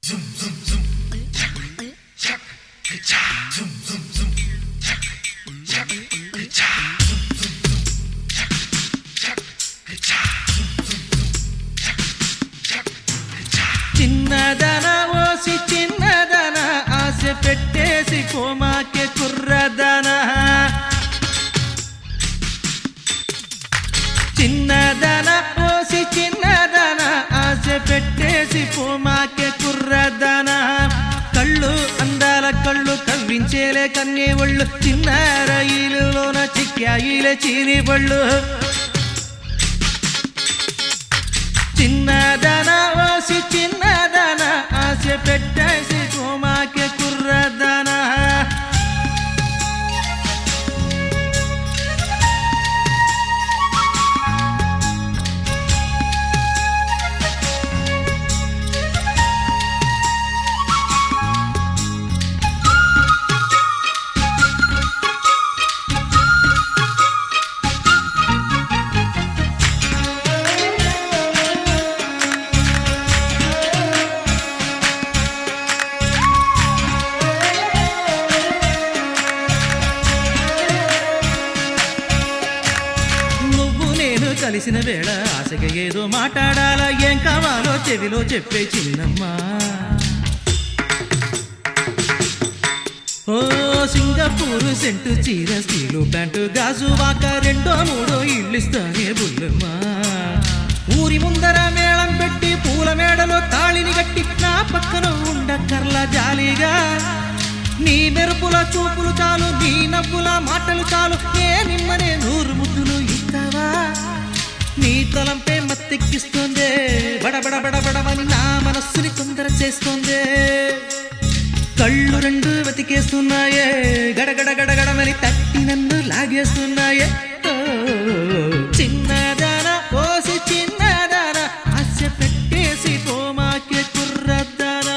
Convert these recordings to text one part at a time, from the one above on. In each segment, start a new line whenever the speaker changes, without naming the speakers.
చిన్నదన OC చిన్నదన ఆశ పెట్టేసి పోమాకే కుర్రదన చిన్నదన OC చిన్నదన ఆశ పెట్టేసి పోమాకే కుర్రదన కళ్ళు అందాల కళ్ళు కవ్వించేలే కన్నే ఒళ్ళు చిన్న రైలులోన చిక్కాయిలే చీని బళ్ళు చిన్నదన ఓసి చిన్నదన ఆశ పెట్టేసి కోమాకే కుర్రదన నువ్వు నేను కలిసిన వేళ ఆశగా ఏదో మాట్లాడాలా ఏం కావాలో చెవిలో చెప్పే చిన్నమ్మా ఓ సింగపూరు సెంటు చీర స్టీలు ప్యాంటు గాజు వాక రెండో మూడో ఇల్లు ఇస్తానే బుల్లమ్మా ఊరి ముందర మేళం పెట్టి పూల మేడలో తాళిని గట్టి నా పక్కన ఉండక్కర్ల జాలిగా నీ మెరుపుల చూపులు చాలు నీ నవ్వుల మాటలు చాలు ఏ నిమ్మనే నూరు ముద్దులు ఇస్తావా నీ తలంపే మత్తెక్కిస్తుంది బడబడ బడబడమని నా మనస్సుని తొందర చేస్తుంది కళ్ళు రెండు వెతికేస్తున్నాయే గడగడ గడగడమని తట్టి నన్ను లాగేస్తున్నాయే ఓ, చిన్నదాన పోసి చిన్నదాన ఆశ పెట్టేసి పోమాకే కుర్రదానా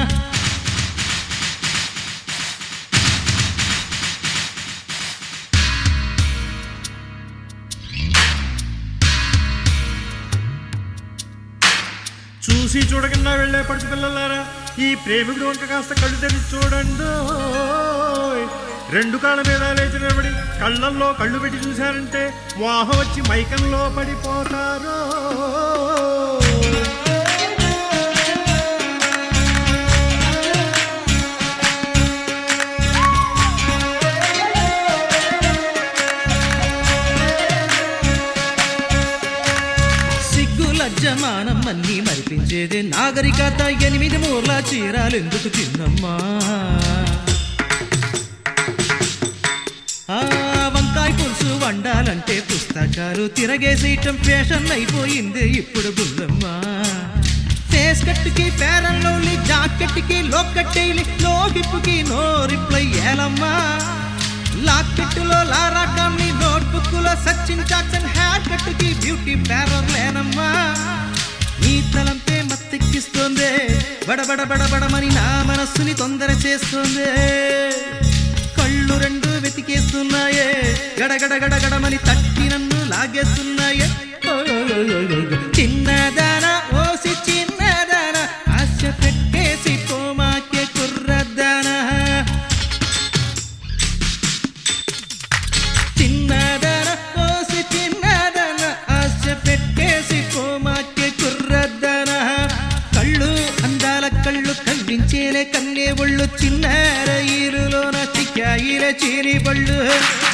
చూసి చూడకుండా వెళ్ళే పడుచు పిల్లలారా ఈ ప్రేమికుడు వంక కాస్త కళ్ళు తెరిచి చూడండి రెండు కాళ్ళ మీద లేచి నిలబడి కళ్ళల్లో కళ్ళు పెట్టి చూశారంటే వాహం వచ్చి మైకంలో పడిపోతారు
సిగ్గు లజ్జమానం అన్ని మరిపించేది నాగరికత ఎనిమిది మూర్ల చీరాలు ఎందుకు తిన్నమ్మా ఆ వంకాయ పులుసు వండాలంటే పుస్తకాలు తిరగేసేయటం ఫ్యాషన్ అయిపోయింది ఇప్పుడు బుల్లమ్మా ఫేస్ కట్టుకి పేరల్లో జాకెట్కి లోకట్టేలి లో హిప్పుకి నో రిప్లై ఏలమ్మా లాకెట్టులో లారాకాన్ని నోట్బుక్ లో సచిన్ జాక్సన్ హ్యార్ కట్టుకి బ్యూటీ పేరర్ లేనమ్మా నీ తలంపే మత్తెక్కిస్తుంది బడబడ బడబడమని నా మనస్సుని తొందర చేస్తుంది కళ్ళు రెండు వెతికేస్తున్నాయే గడగడ గడగడమని తట్టి నన్ను లాగేస్తున్నాయే ఓ, చిన్నదానా ఓసి చిన్నదానా ఆశ పెట్టేసి పోమాకే కుర్రదానా చిన్నదన కోసి చిన్నదన ఆశ పెట్టేసి కోమాకే కుర్రదన కళ్ళు అందాల కళ్ళు కవ్వించేలే కన్నే ఒళ్ళు చిన్న రైలులోన చిక్కాయిలే చీరి బళ్ళు